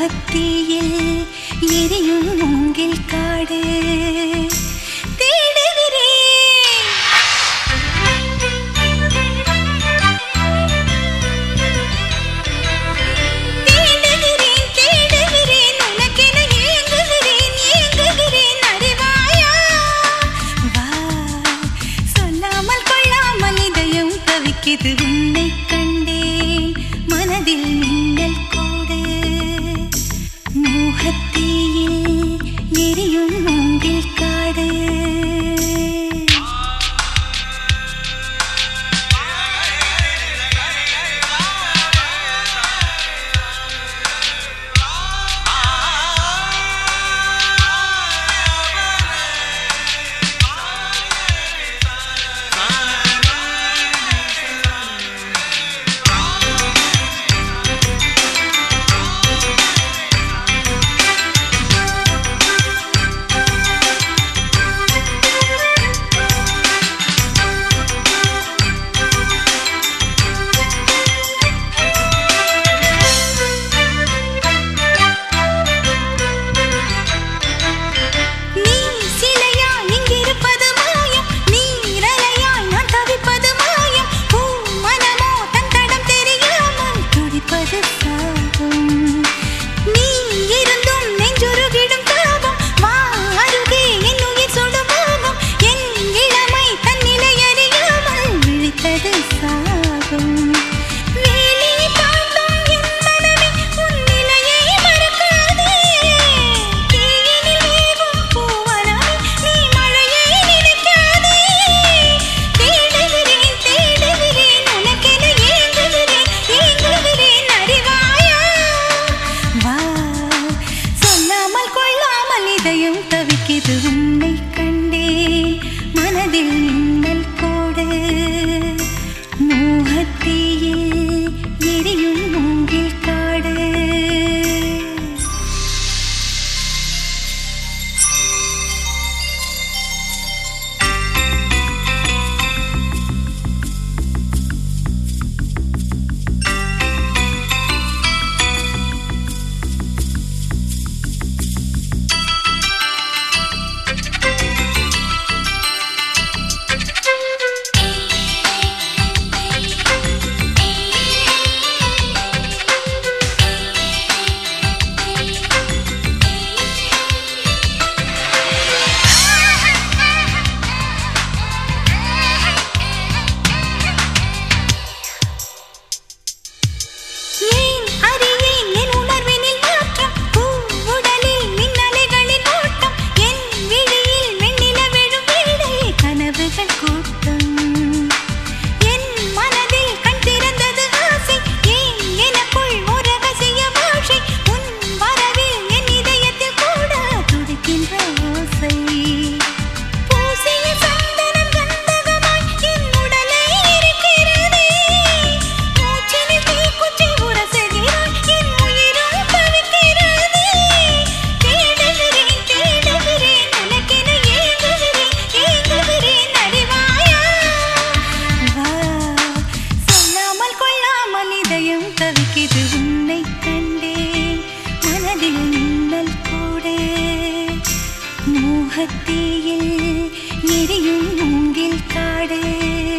மோகத்தீயில் எரியும் மூங்கில் காடு தேடுகிறேன் தேடுகிறேன் தேடுகிறேன் உனக்கென ஏங்குகிறேன் ஏங்குகிறேன் அறிவாயா வா சொல்லாமல் கொள்ளாமல் இதயம் தவிக்குது உன்னை கண்டேன் மனதில் மின்னல் கோடு மோகத்தீயில் எரியும் மூங்கில் காடு நீ சிலையா இங்கிருப்பது மாயம் நீரலையாய் நான் தவிப்பது மாயம் பூ மனமோ தன் தடம் தெரியாமல் துடிப்பது சாகும் நீ இருந்தும் நெஞ்சுருகிடும் தாபம் வா அருகே என் உயிர் சுடுமோகம் என் இளமை தன் நிலை அறியாமல் விழித்தது சாகும் வேலி தாண்டும் என் மனமே உன் நிலையை மறக்காதே தீயினில் வேகும் பூவனமே நீ மழையை நினைக்காதே தேடுகிறேன் தேடுகிறேன் உனக்கென ஏங்குகிறேன் ஏங்குகிறேன் அறிவாயா வா சொல்லாமல் கொள்ளாமல் இதயம் தவிக்குது உன்னை கண்டேன் மனதில் மின்னல் கோடு மோகத்தீயில் எரியும் மூங்கில் காடு ஏன் அறியேன் என் உணர்வினில் மாற்றம் பூவுடலில் மின்னலைகளின் ஓட்டம் என் விழியில் வெண்ணில விழும் வேளையே கனவுகள் கூட்டம் என் மனதில் கண் திறந்தது ஆசை ஏன் எனக்குள் ஒரு ரகசிய பாஷை உன் வரவில் என் இதயத்தில் கூட துடிக்கின்ற ஓசை பூசிய சந்தனம் கந்தகமாய் என் உடலை இருக்கிறதே மூச்சினில் தீக்குச்சி உரசுகிறாய் என் உயிரும் தவிக்கிறதே தேடுகிறேன் தேடுகிறேன் உனக்கென ஏங்குகிறேன் ஏங்குகிறேன் அறிவாயா வா சொல்லாமல் கொள்ளாமல் இதயம் தவிக்குது உன்னை கண்டேன் மனதில் மின்னல் கூட மோகத்தீயில் எரியும் மூங்கில் காடு